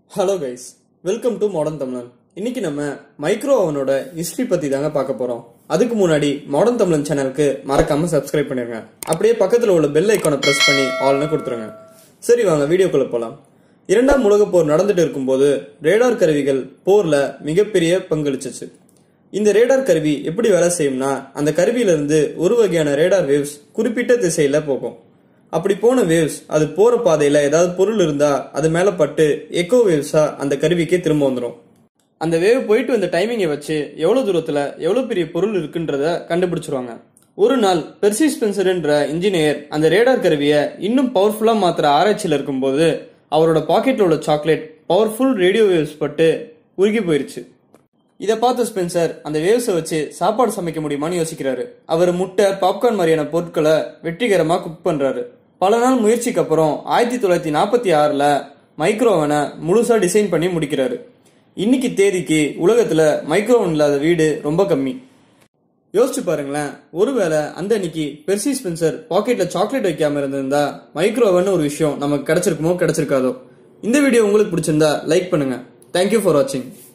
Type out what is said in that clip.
hello guys welcome to modern Tamilan இன்னைக்கு நம்ம micro ஓவனோட history பத்தி தாங்க பார்க்க போறோம் அதுக்கு முன்னாடி மாடர்ன் தமிழன் சேனலுக்கு மறக்காம சப்ஸ்கிரைப் பண்ணிருங்க அப்படியே பக்கத்துல உள்ள பெல் ஐக்கானை பிரஸ் பண்ணி ஆல்னு கொடுத்துருங்க சரி வாங்க வீடியோக்குள்ள போலாம் இரண்டாம் உலகப் போர் நடந்துட்டு இருக்கும்போது ரேடார் கருவிகள் போர்ல மிகப்பெரிய பங்களிச்சுச்சு இந்த ரேடார் கருவி எப்படி வேலை செய்யும்னா அந்த கருவியில இருந்து ஒரு வகையான ரேடார் வேவ்ஸ் குறிப்பிட்ட திசையில போகும் அப்படி போன வேவ்ஸ் அது போற பாதையில ஏதாவது பொருள் இருந்தா அது மேல பட்டு எக்கோ வேவ்ஸா அந்த கருவிக்கே திரும்ப வந்துடும் அந்த வேவ் போயிட்டு வந்த டைமிங்கை வச்சு எவ்வளவு தூரத்துல எவ்வளவு பெரிய பொருள் இருக்குன்றத கண்டுபிடிச்சிருவாங்க ஒரு நாள் பெர்சி ஸ்பென்சர்ன்ற இன்ஜினியர் அந்த ரேடார் கருவியை இன்னும் பவர்ஃபுல்லா மாத்திர ஆராய்ச்சியில் இருக்கும்போது அவரோட பாக்கெட்ல உள்ள சாக்லேட் பவர்ஃபுல் ரேடியோ வேவ்ஸ் பட்டு உருகி போயிருச்சு இதை பார்த்த ஸ்பென்சர் அந்த வேவ்ஸை வச்சு சாப்பாடு சமைக்க முடியுமான்னு யோசிக்கிறாரு அவர் முட்டை பாப்கார்ன் மாதிரியான பொருட்களை வெற்றிகரமா குக் பண்றாரு பல நாள் முயற்சிக்கு அப்புறம் ஆயிரத்தி தொள்ளாயிரத்தி நாற்பத்தி ஆறுல மைக்ரோவனை முழுசா டிசைன் பண்ணி முடிக்கிறாரு இன்னைக்கு தேதிக்கு உலகத்துல மைக்ரோவன் இல்லாத வீடு ரொம்ப கம்மி யோசிச்சு பாருங்களேன் ஒருவேளை அந்த அன்னைக்கு பெர்சி ஸ்பென்சர் பாக்கெட்ல சாக்லேட் வைக்காம இருந்திருந்தா மைக்ரோவன் ஒரு விஷயம் நமக்கு கிடைச்சிருக்குமோ கிடைச்சிருக்காதோ இந்த வீடியோ உங்களுக்கு பிடிச்சிருந்தா லைக் பண்ணுங்க தேங்க்யூ ஃபார் வாட்சிங்